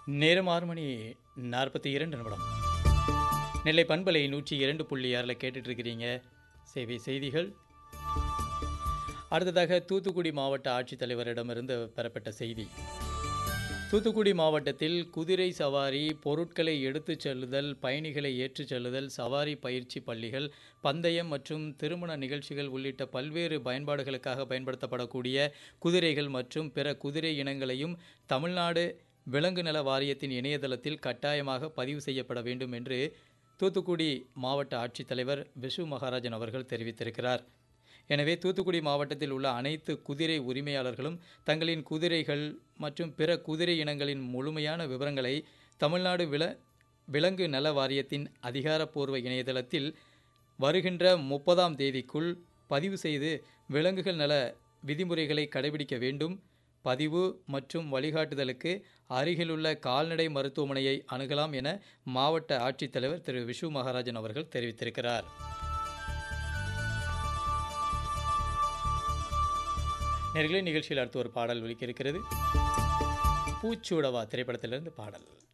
நேரம் ஆறு மணி நாற்பத்தி இரண்டு நிமிடம் நெல்லை பண்பலை நூற்றி இரண்டு புள்ளி ஆறில் கேட்டுட்டு இருக்கிறீங்க சேவை செய்திகள் அடுத்ததாக தூத்துக்குடி மாவட்ட ஆட்சித்தலைவரிடமிருந்து பெறப்பட்ட செய்தி தூத்துக்குடி மாவட்டத்தில் குதிரை சவாரி பொருட்களை எடுத்துச் செல்லுதல் பயணிகளை ஏற்றிச் செல்லுதல் சவாரி பயிற்சி பள்ளிகள் பந்தயம் மற்றும் திருமண நிகழ்ச்சிகள் உள்ளிட்ட பல்வேறு பயன்பாடுகளுக்காக பயன்படுத்தப்படக்கூடிய குதிரைகள் மற்றும் பிற குதிரை இனங்களையும் தமிழ்நாடு விலங்கு நல வாரியத்தின் இணையதளத்தில் கட்டாயமாக பதிவு செய்யப்பட வேண்டும் என்று தூத்துக்குடி மாவட்ட ஆட்சித்தலைவர் விஷு மகாராஜன் அவர்கள் தெரிவித்திருக்கிறார் எனவே தூத்துக்குடி மாவட்டத்தில் உள்ள அனைத்து குதிரை உரிமையாளர்களும் தங்களின் குதிரைகள் மற்றும் பிற குதிரை இனங்களின் முழுமையான விவரங்களை தமிழ்நாடு வில விலங்கு நல வாரியத்தின் அதிகாரப்பூர்வ இணையதளத்தில் வருகின்ற முப்பதாம் தேதிக்குள் பதிவு செய்து விலங்குகள் நல விதிமுறைகளை கடைபிடிக்க வேண்டும் பதிவு மற்றும் வழிகாட்டுதலுக்கு அருகிலுள்ள கால்நடை மருத்துவமனையை அணுகலாம் என மாவட்ட ஆட்சித்தலைவர் திரு விஷு மகாராஜன் அவர்கள் தெரிவித்திருக்கிறார் நேர்களே நிகழ்ச்சியில் அடுத்து ஒரு பாடல் ஒலிக்க இருக்கிறது பூச்சூடவா திரைப்படத்திலிருந்து பாடல்